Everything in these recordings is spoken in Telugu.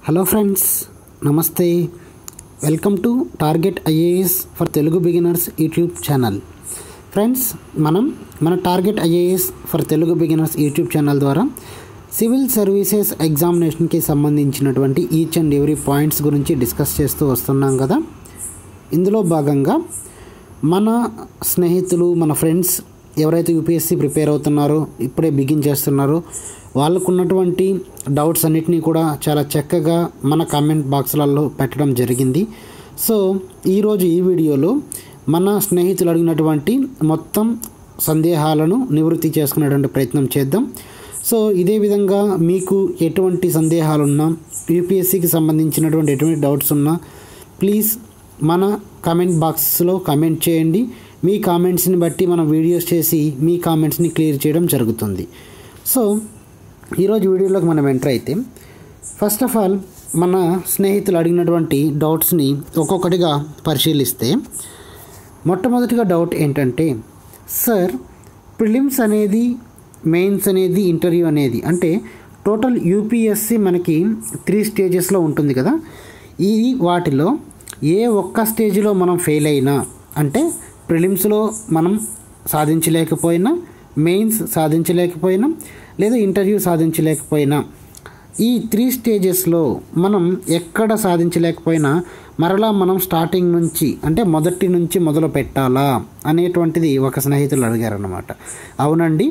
hello friends namaste welcome to target IAS for Telugu beginners YouTube channel friends మనం మన target IAS for Telugu beginners YouTube channel ద్వారా సివిల్ సర్వీసెస్ ఎగ్జామినేషన్కి సంబంధించినటువంటి ఈచ్ అండ్ ఎవ్రీ పాయింట్స్ గురించి డిస్కస్ చేస్తూ వస్తున్నాం కదా ఇందులో భాగంగా మన స్నేహితులు మన ఫ్రెండ్స్ ఎవరైతే యూపీఎస్సీ ప్రిపేర్ అవుతున్నారో ఇప్పుడే బిగిన్ చేస్తున్నారో వాళ్ళకు ఉన్నటువంటి డౌట్స్ అన్నిటినీ కూడా చాలా చక్కగా మన కామెంట్ బాక్స్లలో పెట్టడం జరిగింది సో ఈరోజు ఈ వీడియోలో మన స్నేహితులు అడిగినటువంటి మొత్తం సందేహాలను నివృత్తి చేసుకునేటువంటి ప్రయత్నం చేద్దాం సో ఇదే విధంగా మీకు ఎటువంటి సందేహాలున్నా యూపీఎస్సీకి సంబంధించినటువంటి ఎటువంటి డౌట్స్ ఉన్నా ప్లీజ్ మన కామెంట్ బాక్స్లో కామెంట్ చేయండి మీ కామెంట్స్ని బట్టి మనం వీడియోస్ చేసి మీ కామెంట్స్ని క్లియర్ చేయడం జరుగుతుంది సో ఈరోజు వీడియోలోకి మనం ఎంటర్ అయితే ఫస్ట్ ఆఫ్ ఆల్ మన స్నేహితులు అడిగినటువంటి డౌట్స్ని ఒక్కొక్కటిగా పరిశీలిస్తే మొట్టమొదటిగా డౌట్ ఏంటంటే సార్ ప్రిలిమ్స్ అనేది మెయిన్స్ అనేది ఇంటర్వ్యూ అనేది అంటే టోటల్ యూపీఎస్సి మనకి త్రీ స్టేజెస్లో ఉంటుంది కదా ఈ వాటిలో ఏ ఒక్క స్టేజ్లో మనం ఫెయిల్ అయినా అంటే ప్రిలిమ్స్లో మనం సాధించలేకపోయినా మెయిన్స్ సాధించలేకపోయినా లేదా ఇంటర్వ్యూ సాధించలేకపోయినా ఈ త్రీ స్టేజెస్లో మనం ఎక్కడ సాధించలేకపోయినా మరలా మనం స్టార్టింగ్ నుంచి అంటే మొదటి నుంచి మొదలు పెట్టాలా అనేటువంటిది ఒక స్నేహితులు అడిగారన్నమాట అవునండి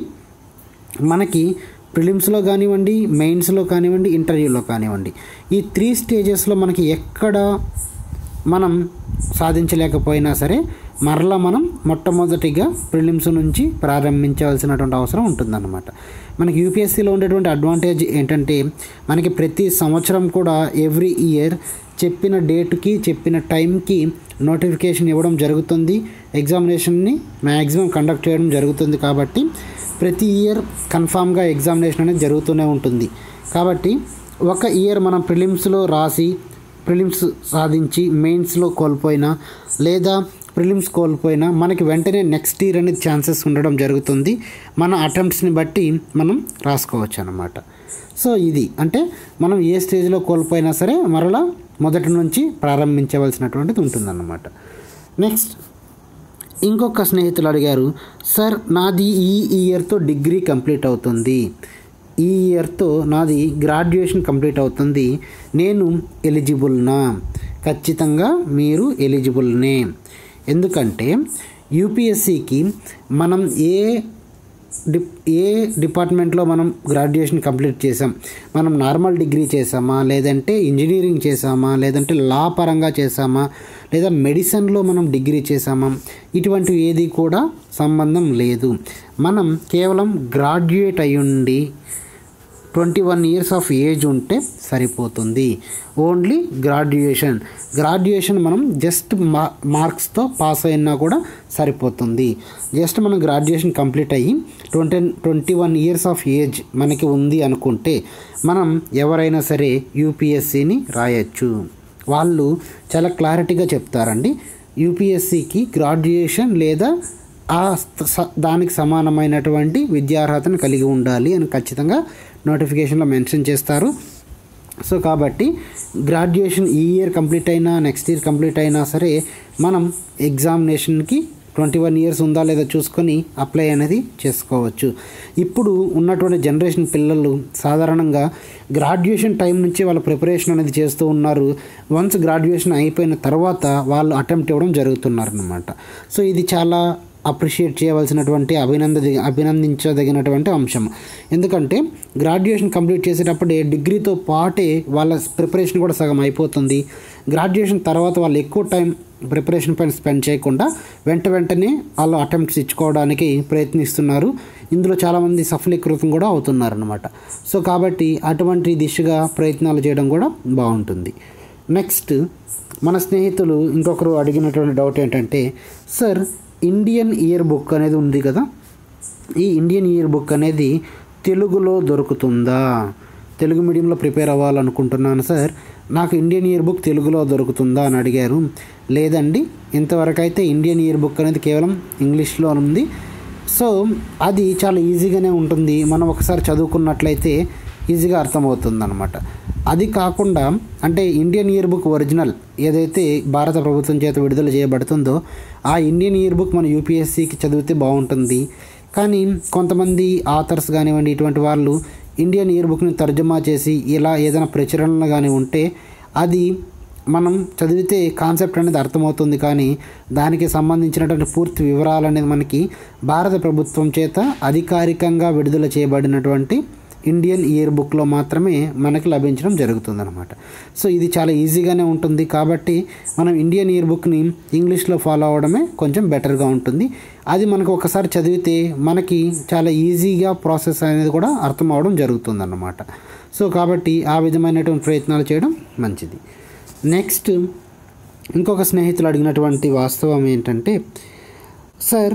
మనకి ప్రిలిమ్స్లో కానివ్వండి మెయిన్స్లో కానివ్వండి ఇంటర్వ్యూలో కానివ్వండి ఈ త్రీ స్టేజెస్లో మనకి ఎక్కడ మనం సాధించలేకపోయినా సరే మరలా మనం మొట్టమొదటిగా ప్రిలిమ్స్ నుంచి ప్రారంభించవలసినటువంటి అవసరం ఉంటుందన్నమాట మనకి యూపీఎస్సీలో ఉండేటువంటి అడ్వాంటేజ్ ఏంటంటే మనకి ప్రతి సంవత్సరం కూడా ఎవ్రీ ఇయర్ చెప్పిన డేట్కి చెప్పిన టైంకి నోటిఫికేషన్ ఇవ్వడం జరుగుతుంది ఎగ్జామినేషన్ని మ్యాక్సిమం కండక్ట్ చేయడం జరుగుతుంది కాబట్టి ప్రతి ఇయర్ కన్ఫామ్గా ఎగ్జామినేషన్ అనేది జరుగుతూనే ఉంటుంది కాబట్టి ఒక ఇయర్ మనం ప్రిలిమ్స్లో రాసి ప్రిలిమ్స్ సాధించి మెయిన్స్లో కోల్పోయినా లేదా ప్రిలిమ్స్ కోల్పోయినా మనకి వెంటనే నెక్స్ట్ ఇయర్ అనేది ఛాన్సెస్ ఉండడం జరుగుతుంది మన అటెంప్ట్స్ని బట్టి మనం రాసుకోవచ్చు అన్నమాట సో ఇది అంటే మనం ఏ స్టేజ్లో కోల్పోయినా సరే మరలా మొదటి నుంచి ప్రారంభించవలసినటువంటిది ఉంటుందన్నమాట నెక్స్ట్ ఇంకొక స్నేహితులు అడిగారు సార్ నాది ఈ ఇయర్తో డిగ్రీ కంప్లీట్ అవుతుంది ఈ ఇయర్తో నాది గ్రాడ్యుయేషన్ కంప్లీట్ అవుతుంది నేను ఎలిజిబుల్నా ఖచ్చితంగా మీరు ఎలిజిబుల్నే ఎందుకంటే యూపీఎస్సికి మనం ఏ డిప్ ఏ డిపార్ట్మెంట్లో మనం గ్రాడ్యుయేషన్ కంప్లీట్ చేసాం మనం నార్మల్ డిగ్రీ చేసామా లేదంటే ఇంజనీరింగ్ చేసామా లేదంటే లా పరంగా చేసామా లేదా మెడిసిన్లో మనం డిగ్రీ చేసామా ఇటువంటి ఏది కూడా సంబంధం లేదు మనం కేవలం గ్రాడ్యుయేట్ అయ్యుండి twenty one years of age ఉంటే సరిపోతుంది ఓన్లీ గ్రాడ్యుయేషన్ గ్రాడ్యుయేషన్ మనం జస్ట్ మా మార్క్స్తో పాస్ అయినా కూడా సరిపోతుంది జస్ట్ మనం గ్రాడ్యుయేషన్ కంప్లీట్ అయ్యి twenty twenty one years of age మనకి ఉంది అనుకుంటే మనం ఎవరైనా సరే యూపీఎస్సిని రాయొచ్చు వాళ్ళు చాలా క్లారిటీగా చెప్తారండి యూపీఎస్సికి గ్రాడ్యుయేషన్ లేదా ఆ దానికి సమానమైనటువంటి విద్యార్హతను కలిగి ఉండాలి అని ఖచ్చితంగా నోటిఫికేషన్లో మెన్షన్ చేస్తారు సో కాబట్టి గ్రాడ్యుయేషన్ ఈ ఇయర్ కంప్లీట్ అయినా నెక్స్ట్ ఇయర్ కంప్లీట్ అయినా సరే మనం ఎగ్జామినేషన్కి ట్వంటీ వన్ ఇయర్స్ ఉందా లేదా చూసుకొని అప్లై అనేది చేసుకోవచ్చు ఇప్పుడు ఉన్నటువంటి జనరేషన్ పిల్లలు సాధారణంగా గ్రాడ్యుయేషన్ టైం నుంచి వాళ్ళ ప్రిపరేషన్ అనేది చేస్తూ ఉన్నారు వన్స్ గ్రాడ్యుయేషన్ అయిపోయిన తర్వాత వాళ్ళు అటెంప్ట్ ఇవ్వడం జరుగుతున్నారు అనమాట సో ఇది చాలా అప్రిషియేట్ చేయవలసినటువంటి అభినంద అభినందించదగినటువంటి అంశం ఎందుకంటే గ్రాడ్యుయేషన్ కంప్లీట్ చేసేటప్పుడే డిగ్రీతో పాటే వాళ్ళ ప్రిపరేషన్ కూడా సగం అయిపోతుంది గ్రాడ్యుయేషన్ తర్వాత వాళ్ళు ఎక్కువ టైం ప్రిపరేషన్ పైన స్పెండ్ చేయకుండా వెంట వెంటనే వాళ్ళు అటెంప్ట్స్ ఇచ్చుకోవడానికి ప్రయత్నిస్తున్నారు ఇందులో చాలామంది సఫలీకృతం కూడా అవుతున్నారు అనమాట సో కాబట్టి అటువంటి దిశగా ప్రయత్నాలు చేయడం కూడా బాగుంటుంది నెక్స్ట్ మన స్నేహితులు ఇంకొకరు అడిగినటువంటి డౌట్ ఏంటంటే సార్ ఇండియన్ ఇయర్ బుక్ అనేది ఉంది కదా ఈ ఇండియన్ ఇయర్ బుక్ అనేది తెలుగులో దొరుకుతుందా తెలుగు మీడియంలో ప్రిపేర్ అవ్వాలనుకుంటున్నాను సార్ నాకు ఇండియన్ ఇయర్ బుక్ తెలుగులో దొరుకుతుందా అని అడిగారు లేదండి ఇంతవరకు అయితే ఇండియన్ ఇయర్ బుక్ అనేది కేవలం ఇంగ్లీష్లో ఉంది సో అది చాలా ఈజీగానే ఉంటుంది మనం ఒకసారి చదువుకున్నట్లయితే ఈజీగా అర్థమవుతుంది అనమాట అది కాకుండా అంటే ఇండియన్ ఇయర్ బుక్ ఒరిజినల్ ఏదైతే భారత ప్రభుత్వం చేత విడుదల చేయబడుతుందో ఆ ఇండియన్ ఇయర్ బుక్ మన యూపీఎస్సికి చదివితే బాగుంటుంది కానీ కొంతమంది ఆథర్స్ కానివ్వండి ఇటువంటి వాళ్ళు ఇండియన్ ఇయర్ బుక్ని తర్జుమా చేసి ఇలా ఏదైనా ప్రచురణలు కానీ ఉంటే అది మనం చదివితే కాన్సెప్ట్ అనేది అర్థమవుతుంది కానీ దానికి సంబంధించినటువంటి పూర్తి వివరాలు అనేది మనకి భారత ప్రభుత్వం చేత అధికారికంగా విడుదల చేయబడినటువంటి ఇండియన్ ఇయర్ బుక్లో మాత్రమే మనకి లభించడం జరుగుతుందన్నమాట సో ఇది చాలా ఈజీగానే ఉంటుంది కాబట్టి మనం ఇండియన్ ఇయర్ బుక్ని ఇంగ్లీష్లో ఫాలో అవడమే కొంచెం బెటర్గా ఉంటుంది అది మనకు ఒకసారి చదివితే మనకి చాలా ఈజీగా ప్రాసెస్ అనేది కూడా అర్థం అవడం జరుగుతుందన్నమాట సో కాబట్టి ఆ విధమైనటువంటి ప్రయత్నాలు చేయడం మంచిది నెక్స్ట్ ఇంకొక స్నేహితులు అడిగినటువంటి వాస్తవం ఏంటంటే సార్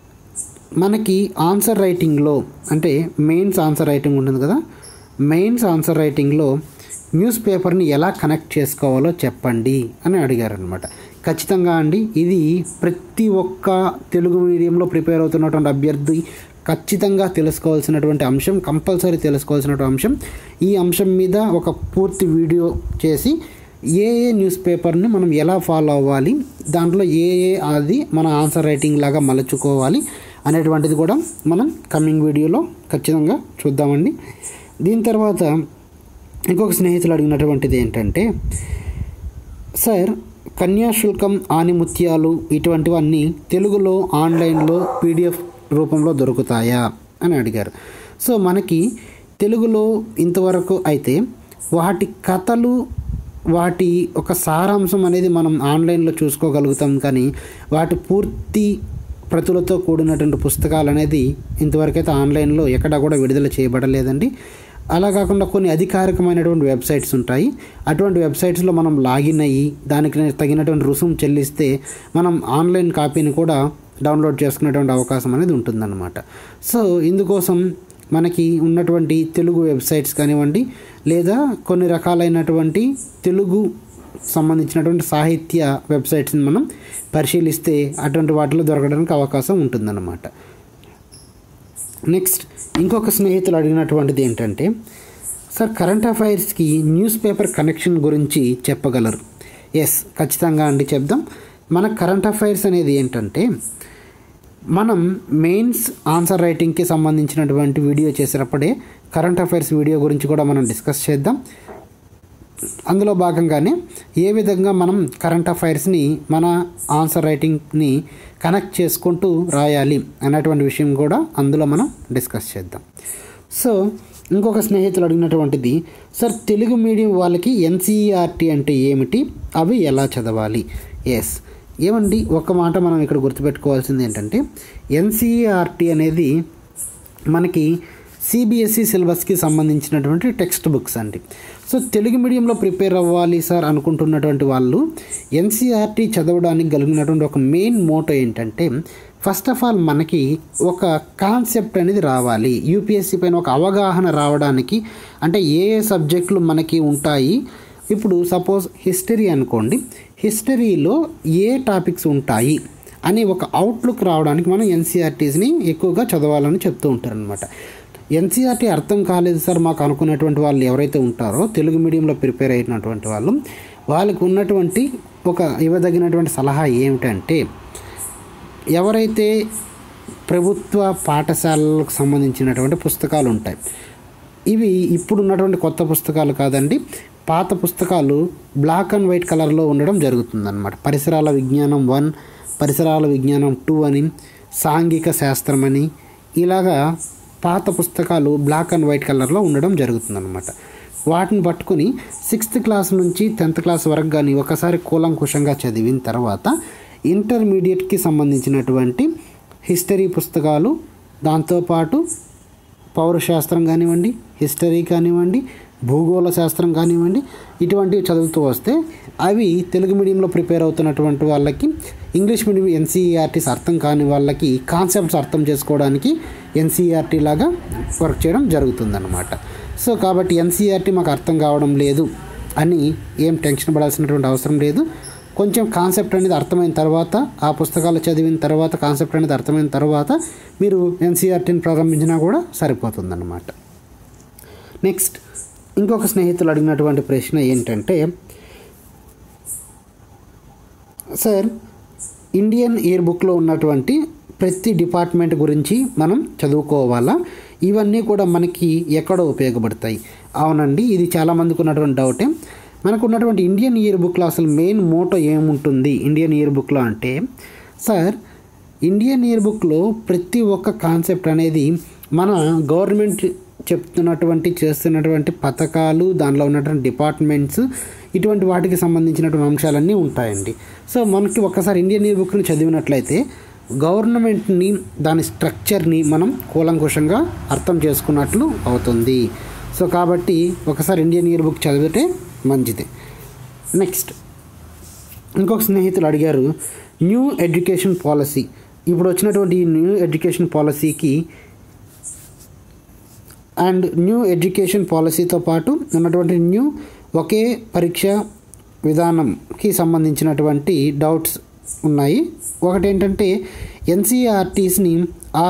మనకి ఆన్సర్ రైటింగ్లో అంటే మెయిన్స్ ఆన్సర్ రైటింగ్ ఉంటుంది కదా మెయిన్స్ ఆన్సర్ రైటింగ్లో న్యూస్ పేపర్ని ఎలా కనెక్ట్ చేసుకోవాలో చెప్పండి అని అడిగారు అనమాట ఖచ్చితంగా అండి ఇది ప్రతి ఒక్క తెలుగు మీడియంలో ప్రిపేర్ అవుతున్నటువంటి అభ్యర్థి ఖచ్చితంగా తెలుసుకోవాల్సినటువంటి అంశం కంపల్సరీ తెలుసుకోవాల్సినటువంటి అంశం ఈ అంశం మీద ఒక పూర్తి వీడియో చేసి ఏ ఏ న్యూస్ పేపర్ని మనం ఎలా ఫాలో అవ్వాలి దాంట్లో ఏ ఏ అది మన ఆన్సర్ రైటింగ్ లాగా మలుచుకోవాలి అనేటువంటిది కూడా మనం కమింగ్ వీడియోలో ఖచ్చితంగా చూద్దామండి దీని తర్వాత ఇంకొక స్నేహితులు అడిగినటువంటిది ఏంటంటే సార్ కన్యాశుల్కం ఆనిముత్యాలు ఇటువంటివన్నీ తెలుగులో ఆన్లైన్లో పీడిఎఫ్ రూపంలో దొరుకుతాయా అని అడిగారు సో మనకి తెలుగులో ఇంతవరకు అయితే వాటి కథలు వాటి ఒక సారాంశం అనేది మనం ఆన్లైన్లో చూసుకోగలుగుతాం కానీ వాటి పూర్తి ప్రతులతో కూడినటువంటి పుస్తకాలు అనేది ఇంతవరకు అయితే ఆన్లైన్లో ఎక్కడ కూడా విడుదల చేయబడలేదండి అలా కాకుండా కొన్ని అధికారికమైనటువంటి వెబ్సైట్స్ ఉంటాయి అటువంటి వెబ్సైట్స్లో మనం లాగిన్ అయ్యి దానికి తగినటువంటి రుసుము చెల్లిస్తే మనం ఆన్లైన్ కాపీని కూడా డౌన్లోడ్ చేసుకునేటువంటి అవకాశం అనేది ఉంటుందన్నమాట సో ఇందుకోసం మనకి ఉన్నటువంటి తెలుగు వెబ్సైట్స్ కానివ్వండి లేదా కొన్ని రకాలైనటువంటి తెలుగు సంబంధించినటువంటి సాహిత్య వెబ్సైట్స్ని మనం పరిశీలిస్తే అటువంటి వాటిలో దొరకడానికి అవకాశం ఉంటుందన్నమాట నెక్స్ట్ ఇంకొక స్నేహితులు అడిగినటువంటిది ఏంటంటే సార్ కరెంట్ అఫైర్స్కి న్యూస్ పేపర్ కనెక్షన్ గురించి చెప్పగలరు ఎస్ ఖచ్చితంగా అండి చెప్దాం మన కరెంట్ అఫైర్స్ అనేది ఏంటంటే మనం మెయిన్స్ ఆన్సర్ రైటింగ్కి సంబంధించినటువంటి వీడియో చేసేటప్పుడే కరెంట్ అఫైర్స్ వీడియో గురించి కూడా మనం డిస్కస్ చేద్దాం అందులో భాగంగానే ఏ విధంగా మనం కరెంట్ అఫైర్స్ని మన ఆన్సర్ రైటింగ్ని కనెక్ట్ చేసుకుంటూ రాయాలి అన్నటువంటి విషయం కూడా అందులో మనం డిస్కస్ చేద్దాం సో ఇంకొక స్నేహితులు అడిగినటువంటిది సార్ తెలుగు మీడియం వాళ్ళకి ఎన్సీఈఆర్టీ అంటే ఏమిటి అవి ఎలా చదవాలి ఎస్ ఏమండి ఒక మాట మనం ఇక్కడ గుర్తుపెట్టుకోవాల్సింది ఏంటంటే ఎన్సీఈఆర్టీ అనేది మనకి సిబిఎస్ఈ సిలబస్కి సంబంధించినటువంటి టెక్స్ట్ బుక్స్ అండి సో తెలుగు మీడియంలో ప్రిపేర్ అవ్వాలి సార్ అనుకుంటున్నటువంటి వాళ్ళు ఎన్సీఆర్టీ చదవడానికి కలిగినటువంటి ఒక మెయిన్ మోటో ఏంటంటే ఫస్ట్ ఆఫ్ ఆల్ మనకి ఒక కాన్సెప్ట్ అనేది రావాలి యూపీఎస్సీ పైన ఒక అవగాహన రావడానికి అంటే ఏ ఏ సబ్జెక్టులు మనకి ఉంటాయి ఇప్పుడు సపోజ్ హిస్టరీ అనుకోండి హిస్టరీలో ఏ టాపిక్స్ ఉంటాయి అని ఒక అవుట్లుక్ రావడానికి మనం ఎన్సీఆర్టీస్ని ఎక్కువగా చదవాలని చెప్తూ ఉంటారనమాట ఎన్సీఆర్టీ అర్థం కాలేదు సార్ మాకు అనుకునేటువంటి వాళ్ళు ఎవరైతే ఉంటారో తెలుగు మీడియంలో ప్రిపేర్ అయినటువంటి వాళ్ళు వాళ్ళకు ఉన్నటువంటి ఒక ఇవ్వదగినటువంటి సలహా ఏమిటంటే ఎవరైతే ప్రభుత్వ పాఠశాలలకు సంబంధించినటువంటి పుస్తకాలు ఉంటాయి ఇవి ఇప్పుడు ఉన్నటువంటి కొత్త పుస్తకాలు కాదండి పాత పుస్తకాలు బ్లాక్ అండ్ వైట్ కలర్లో ఉండడం జరుగుతుందన్నమాట పరిసరాల విజ్ఞానం వన్ పరిసరాల విజ్ఞానం టూ అని సాంఘిక శాస్త్రం అని ఇలాగా పాత పుస్తకాలు బ్లాక్ అండ్ వైట్ కలర్లో ఉండడం జరుగుతుందన్నమాట వాటిని పట్టుకుని సిక్స్త్ క్లాస్ నుంచి టెన్త్ క్లాస్ వరకు కానీ ఒకసారి కూలంకుషంగా చదివిన తర్వాత ఇంటర్మీడియట్కి సంబంధించినటువంటి హిస్టరీ పుస్తకాలు దాంతోపాటు పౌరశాస్త్రం కానివ్వండి హిస్టరీ కానివ్వండి భూగోళ శాస్త్రం కానివ్వండి ఇటువంటివి చదువుతూ వస్తే అవి తెలుగు మీడియంలో ప్రిపేర్ అవుతున్నటువంటి వాళ్ళకి ఇంగ్లీష్ మీడియం ఎన్సీఈఆర్టీస్ అర్థం కాని వాళ్ళకి కాన్సెప్ట్స్ అర్థం చేసుకోవడానికి ఎన్సీఈఆర్టీ లాగా వర్క్ చేయడం జరుగుతుందన్నమాట సో కాబట్టి ఎన్సీఆర్టీ మాకు అర్థం కావడం లేదు అని ఏం టెన్షన్ పడాల్సినటువంటి అవసరం లేదు కొంచెం కాన్సెప్ట్ అనేది అర్థమైన తర్వాత ఆ పుస్తకాలు చదివిన తర్వాత కాన్సెప్ట్ అనేది అర్థమైన తర్వాత మీరు ఎన్సీఆర్టీని ప్రారంభించినా కూడా సరిపోతుందన్నమాట నెక్స్ట్ ఇంకొక స్నేహితులు అడిగినటువంటి ప్రశ్న ఏంటంటే సార్ ఇండియన్ ఇయర్ బుక్లో ఉన్నటువంటి ప్రతి డిపార్ట్మెంట్ గురించి మనం చదువుకోవాలా ఇవన్నీ కూడా మనకి ఎక్కడ ఉపయోగపడతాయి అవునండి ఇది చాలామందికి ఉన్నటువంటి డౌటే మనకు ఉన్నటువంటి ఇండియన్ ఇయర్ బుక్లో అసలు మెయిన్ మోటో ఏముంటుంది ఇండియన్ ఇయర్ బుక్లో అంటే సార్ ఇండియన్ ఇయర్ బుక్లో ప్రతి ఒక్క కాన్సెప్ట్ అనేది మన గవర్నమెంట్ చెప్తున్నటువంటి చేస్తున్నటువంటి పథకాలు దానిలో ఉన్నటువంటి డిపార్ట్మెంట్స్ ఇటువంటి వాటికి సంబంధించినటువంటి అంశాలన్నీ ఉంటాయండి సో మనకి ఒకసారి ఇండియన్ ఇయర్ బుక్ని చదివినట్లయితే గవర్నమెంట్ని దాని స్ట్రక్చర్ని మనం కూలంకుషంగా అర్థం చేసుకున్నట్లు అవుతుంది సో కాబట్టి ఒకసారి ఇండియన్ ఇయర్ బుక్ చదివితే మంచిది నెక్స్ట్ ఇంకొక స్నేహితులు అడిగారు న్యూ ఎడ్యుకేషన్ పాలసీ ఇప్పుడు వచ్చినటువంటి ఈ న్యూ ఎడ్యుకేషన్ పాలసీకి అండ్ న్యూ ఎడ్యుకేషన్ పాలసీతో పాటు ఉన్నటువంటి న్యూ ఒకే పరీక్ష విధానంకి సంబంధించినటువంటి డౌట్స్ ఉన్నాయి ఒకటి ఏంటంటే ఎన్సీఆర్టీస్ని ఆ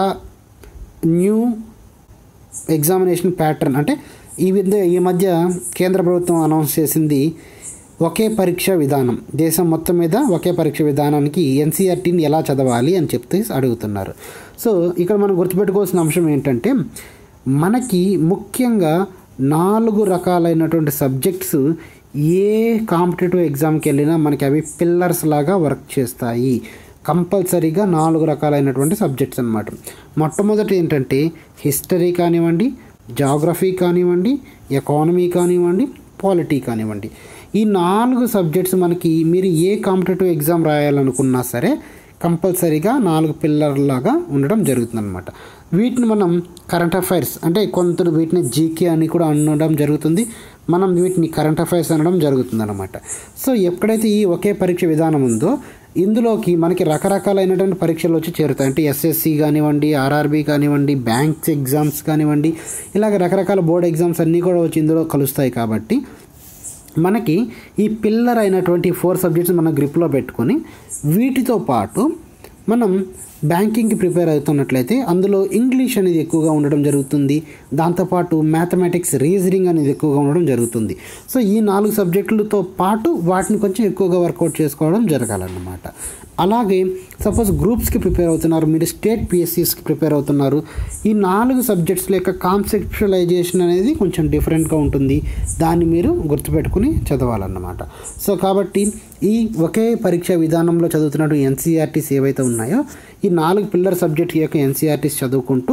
న్యూ ఎగ్జామినేషన్ ప్యాటర్న్ అంటే ఈ విధ ఈ మధ్య కేంద్ర ప్రభుత్వం అనౌన్స్ చేసింది ఒకే పరీక్ష విధానం దేశం మొత్తం మీద ఒకే పరీక్ష విధానానికి ఎన్సీఆర్టీని ఎలా చదవాలి అని చెప్తే అడుగుతున్నారు సో ఇక్కడ మనం గుర్తుపెట్టుకోవాల్సిన అంశం ఏంటంటే మనకి ముఖ్యంగా నాలుగు రకాలైనటువంటి సబ్జెక్ట్స్ ఏ కాంపిటేటివ్ ఎగ్జామ్కి వెళ్ళినా మనకి అవి పిల్లర్స్ లాగా వర్క్ చేస్తాయి కంపల్సరీగా నాలుగు రకాలైనటువంటి సబ్జెక్ట్స్ అనమాట మొట్టమొదటి ఏంటంటే హిస్టరీ కానివ్వండి జాగ్రఫీ కానివ్వండి ఎకానమీ కానివ్వండి పాలిటీ కానివ్వండి ఈ నాలుగు సబ్జెక్ట్స్ మనకి మీరు ఏ కాంపిటేటివ్ ఎగ్జామ్ రాయాలనుకున్నా సరే కంపల్సరీగా నాలుగు పిల్లర్ లాగా ఉండడం జరుగుతుందన్నమాట వీటిని మనం కరెంట్ అఫైర్స్ అంటే కొంత వీటిని జీకే అని కూడా అనడం జరుగుతుంది మనం వీటిని కరెంట్ అఫైర్స్ అనడం జరుగుతుంది అనమాట సో ఎక్కడైతే ఈ ఒకే పరీక్ష విధానం ఉందో ఇందులోకి మనకి రకరకాలైనటువంటి పరీక్షలు వచ్చి చేరుతాయి అంటే ఎస్ఎస్సి కానివ్వండి ఆర్ఆర్బి కానివ్వండి బ్యాంక్స్ ఎగ్జామ్స్ కానివ్వండి ఇలాగ రకరకాల బోర్డ్ ఎగ్జామ్స్ అన్నీ కూడా వచ్చి ఇందులో కలుస్తాయి కాబట్టి మనకి ఈ పిల్లర్ అయినటువంటి ఫోర్ సబ్జెక్ట్స్ మన గ్రిప్లో పెట్టుకొని వీటితో పాటు మనం బ్యాంకింగ్కి ప్రిపేర్ అవుతున్నట్లయితే అందులో ఇంగ్లీష్ అనేది ఎక్కువగా ఉండడం జరుగుతుంది దాంతోపాటు మ్యాథమెటిక్స్ రీజనింగ్ అనేది ఎక్కువగా ఉండడం జరుగుతుంది సో ఈ నాలుగు సబ్జెక్టులతో పాటు వాటిని కొంచెం ఎక్కువగా వర్కౌట్ చేసుకోవడం జరగాలన్నమాట అలాగే సపోజ్ గ్రూప్స్కి ప్రిపేర్ అవుతున్నారు మీరు స్టేట్ పిఎస్సీస్కి ప్రిపేర్ అవుతున్నారు ఈ నాలుగు సబ్జెక్ట్స్ యొక్క కాన్సెప్చువలైజేషన్ అనేది కొంచెం డిఫరెంట్గా ఉంటుంది దాన్ని మీరు గుర్తుపెట్టుకుని చదవాలన్నమాట సో కాబట్టి ఈ ఒకే పరీక్ష విధానంలో చదువుతున్నట్టు ఎన్సీఆర్టీస్ ఏవైతే ఉన్నాయో ఈ నాలుగు పిల్లర్ సబ్జెక్ట్ యొక్క ఎన్సీఆర్టీస్ చదువుకుంటూ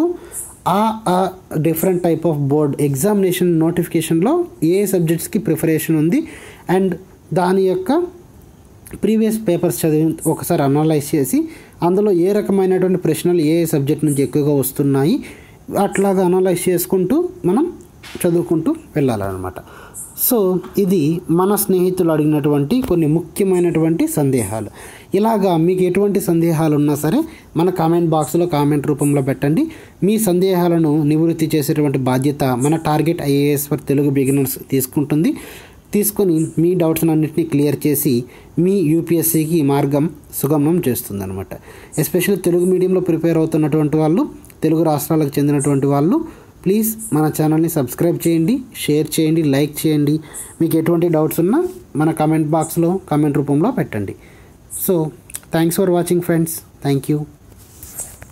ఆ different type of board examination నోటిఫికేషన్లో ఏ సబ్జెక్ట్స్కి ప్రిఫరేషన్ ఉంది అండ్ దాని యొక్క ప్రీవియస్ పేపర్స్ చదివి ఒకసారి అనలైజ్ చేసి అందులో ఏ రకమైనటువంటి ప్రశ్నలు ఏ సబ్జెక్ట్ నుంచి ఎక్కువగా వస్తున్నాయి అట్లాగా అనలైజ్ చేసుకుంటూ మనం చదువుకుంటూ వెళ్ళాలన్నమాట సో ఇది మన స్నేహితులు అడిగినటువంటి కొన్ని ముఖ్యమైనటువంటి సందేహాలు ఇలాగా మీకు ఎటువంటి సందేహాలు ఉన్నా సరే మన కామెంట్ బాక్స్లో కామెంట్ రూపంలో పెట్టండి మీ సందేహాలను నివృత్తి చేసేటువంటి బాధ్యత మన target IAS for Telugu beginners తీసుకుంటుంది తీసుకొని మీ డౌట్స్ అన్నింటినీ క్లియర్ చేసి మీ యూపీఎస్సీకి మార్గం సుగమం చేస్తుందన్నమాట ఎస్పెషల్లీ తెలుగు మీడియంలో ప్రిపేర్ అవుతున్నటువంటి వాళ్ళు తెలుగు రాష్ట్రాలకు చెందినటువంటి వాళ్ళు ప్లీజ్ మన ఛానల్ని సబ్స్క్రైబ్ చేయండి షేర్ చేయండి లైక్ చేయండి మీకు ఎటువంటి డౌట్స్ ఉన్నా మన కామెంట్ బాక్స్లో కామెంట్ రూపంలో పెట్టండి so thanks for watching friends thank you